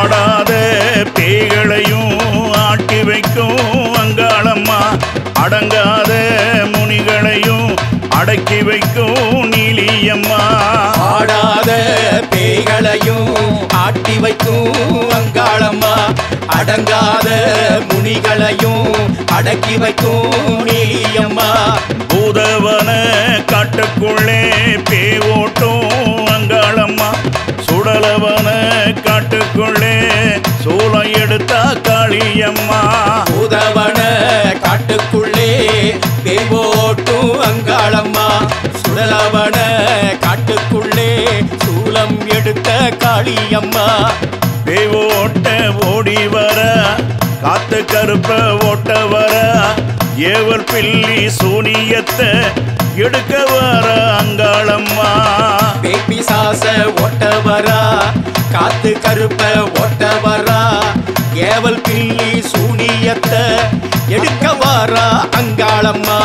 ஆடாத பேய்களையும் ஆட்டி வைக்கும் அங்காளம்மா அடங்காத முனிகளையும் அடக்கி வைக்கும் நீலியம்மா ஆடாத பேய்களையும் ஆட்டி வைக்கும் அங்காளம்மா அடங்காத முனிகளையும் அடக்கி வைக்கும் நீலியம்மா பூதவன காட்டுக்குள்ளே பேய் ஓட்டும் அங்காளம்மா சுடலவன காட்டுக்குள்ளே சூளம் எடுத்தா காளியம்மா உதவன காட்டுக்குள்ளே பேவோட்டும் அங்காளம்மா சுடலவன காட்டுக்குள்ளே சூலம் எடுத்த காளியம்மா பேய் ஓட்ட ஓடி வர காத்து கருப்ப ஓட்ட வர ஏவல் பில்லி சூனியத்தை எடுக்க வர அங்காளம்மா பேபி சாச ஓட்டவரா காத்து கருப்ப ஓட்டவரா ஏவல் பில்லி சூனியத்தை எடுக்க வாரா அங்காளம்மா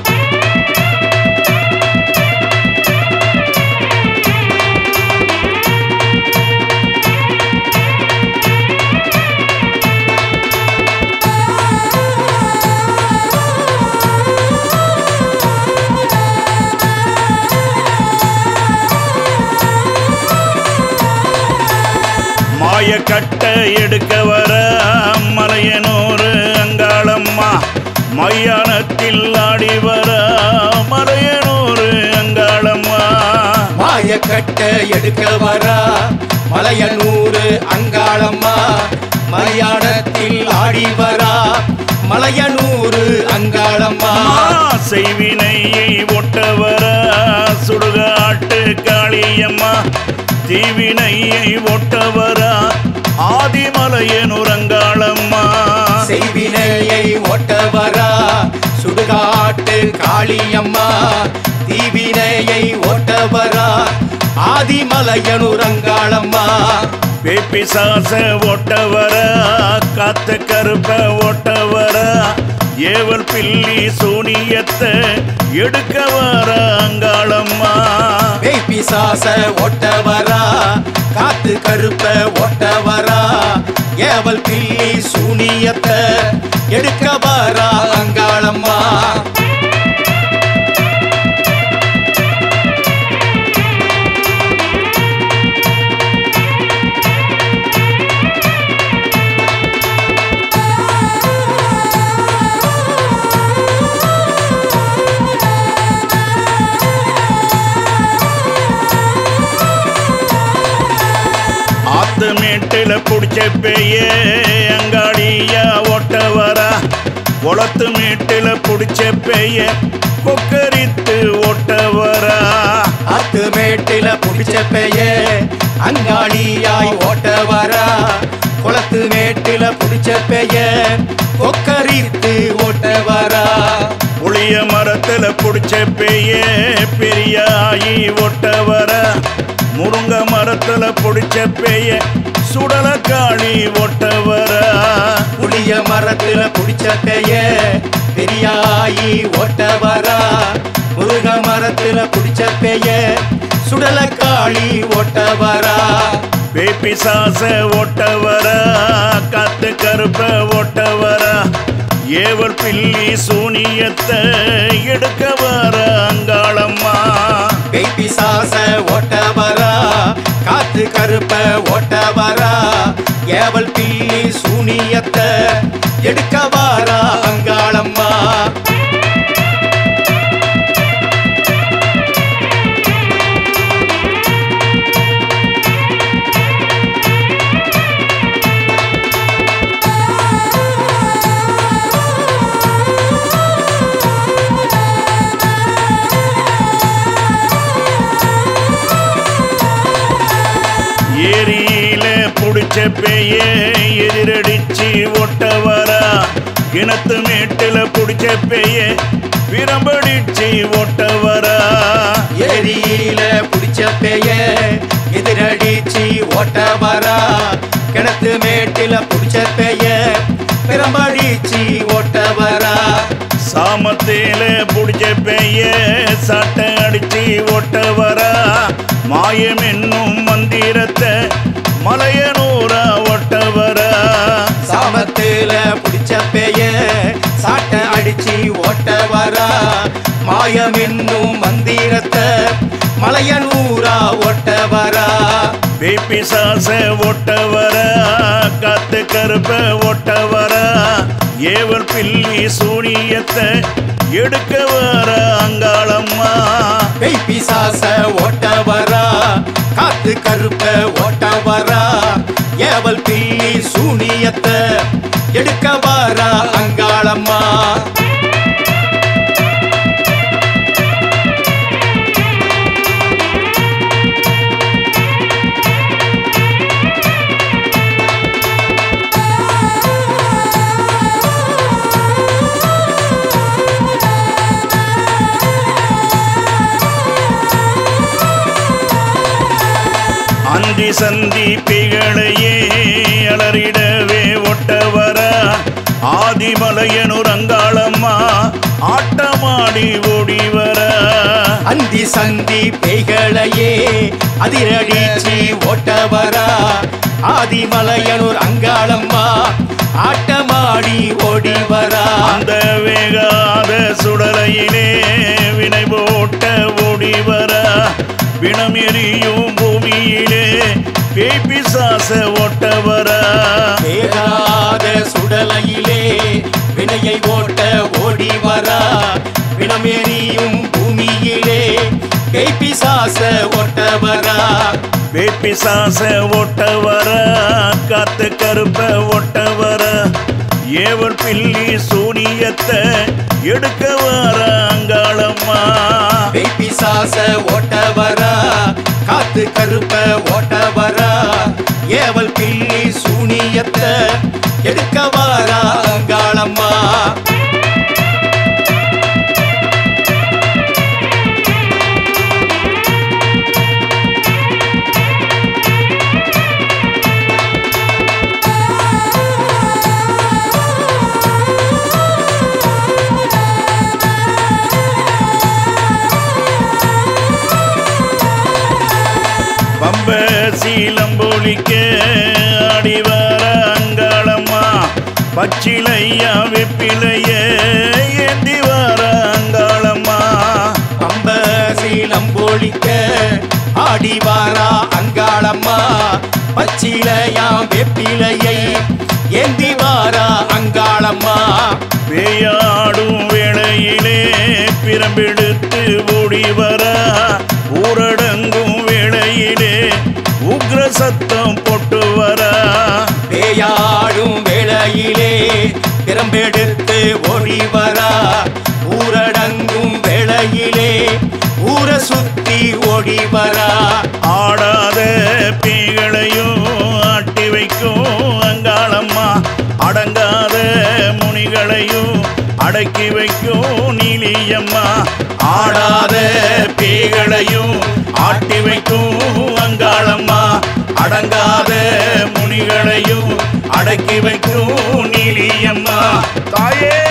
மாய கட்ட எடுக்க வர மலையனூர் அங்காளம்மா மையானத்தில் ஆடி வர மலையனூர் அங்காளம்மா மாய கட்ட எடுக்க வரா மலையனூறு அங்காளம்மா மலையாளத்தில் ஆடி வரா மலையனூறு அங்காளம்மா செய்வினையை ஒட்ட வர சுடுகாட்டு காளியம்மா தீவினையை ஒட்ட வர ஆதிமலையனூர் அங்காளம்மா செய்வினையை ஓட்டவரா சுடுகாட்டு காளியம்மா தீவினையை ஓட்டவரா ஆதிமலையனுரங்காளம்மா பேப்பிசாச ஓட்ட வர காத்த கருப்ப ஓட்ட வர ஏவல் பில்லி சூனியத்தை எடுக்க வர அங்காளம்மா பேய்பிசாச ஓட்டவரா காத்து கருப்ப ஓட்டவரா ஏவல் பில்லி சூனியத்தை எடுக்க வரா அங்காளம்மா ஆத்து மேட்டுல புடிச்ச பேய அங்காடியா ஓட்ட வரா குளத்து மேட்டுல புடிச்ச பேய கொக்கரித்து ஓட்ட வரா அத்து மேட்டில புடிச்ச பெய அங்காளியாய் ஓட்ட வரா குளத்து மேட்டில புடிச்ச பெய கொக்கரித்து ஓட்ட வரா புளிய மரத்துல புடிச்ச பேய பெரியாயி ஒட்ட வர முருங்க மரத்துல புடிச்ச பேய சுடல காளி ஒட்ட வர புளிய மரத்துல புடிச்ச பெய பெரியாயி ஓட்ட வரா முருக மரத்துல புடிச்ச பெய சுடல காளி ஓட்ட வரா பேப்பிசாச ஒட்ட வர காத்து கருப்ப ஒட்ட வர ஏவல் பில்லி சூனியத்தை எடுக்க வர அங்காளம்மா பேய்பிசாச ஓட்ட வரா காத்து கருப்ப ஓட்ட வரா ஏவல் பில்லி சூனியத்தை எடுக்க வாரா அங்காளம்மா ஏரியில புடிச்ச பேய எதிரடிச்சு ஒட்ட வர கிணத்து மேட்டுல புடிச்ச பேய பிரம்படிச்சு ஒட்ட வர ஏரியில புடிச்ச பெய எதிரடிச்சு ஓட்ட வரா கிணத்து மேட்டில புடிச்ச பெய பிரம்படிச்சு ஓட்ட வரா சாமத்தில புடிச்ச பேய சட்டை அடிச்சு ஒட்ட வர மாயம் என்னும் மந்திரத்தை மலையனூரா ஒட்ட மாயம் என்னும் மந்திரத்தை மலையனூரா ஒட்ட வரா பேப்பி சாச ஒட்ட வர காத்து கருப்ப ஒட்ட வர ஏவல் பில்லி சூனியத்தை எடுக்க வர அங்காளம்மா பேய் பிசாச ஓட்ட வரா காத்து கருப்ப ஓட்ட வரா ஏவல் பில்லி சூனியத்தை எடுக்க வரா அங்காளம்மா அந்தி சந்தி பிகளையே அலறிடவே ஒட்ட வர ஆதிமலையனூர் அங்காளம்மா ஆட்டமாடி ஓடி வர அந்தி சந்தி பேய்களையே அதிரடிச்சி ஓட்ட வரா ஆதிமலையனூர் அங்காளம்மா ஆட்டமாடி ஓடி வரா அந்த வேகாத சுடலையிலே வினை போட்ட ஓடி வர பிணம் எரியும் பூமியிலே பேய் பிசாச ஒட்ட வர வேகாத சுடலையிலே வினையை ஓட்ட ஓடி வரா வினமெறியும் பூமியிலே கைப்பிசாச ஓட்ட வரா பேய் பிசாச ஒட்ட வர காத்து கருப்ப ஒட்ட வர ஏவல் பில்லி சூனியத்தை எடுக்க வர அங்காளம்மா கைப்பிசாச ஓட்ட வரா காத்து கருப்ப ஓட்ட வரா ஏவல் பில்லி சூனியத்தை எடுக்க வரா அங்காளம்மா பம்ப சீலம்பொலிக்க ஆடி வர அங்காளம்மா பச்சிலையா வெப்பிலைய ஏந்தி வர அங்காளம்மா அம்ப சீலம் போலிக்க ஆடி வாரா அங்காளம்மா பச்சிலையாம் வெப்பிலையை ஏந்தி வாரா அங்காளம்மா பேயாடும் வேளையிலே பிரம்பெடுத்து ஓடி வர ஊரடங்கும் வேளையிலே உக்ர சத்தம் போட்டு வர பேயாடும் வேளையிலே திறம்பெடுத்து ஓடி வரா ஊரடங்கும் வேளையிலே ஊர சுத்தி ஓடி வரா ஆடாத பீகளையும் ஆட்டி வைக்கும் அங்காளம்மா அடங்காத முனிகளையும் அடக்கி வைக்கும் நீலியம்மா ஆடாத பீகளையும் ஆட்டி வைக்கும் அங்காளம்மா அடங்காத முனிகளையும் அடக்கி வைக்கும் நீலியம்மா தாயே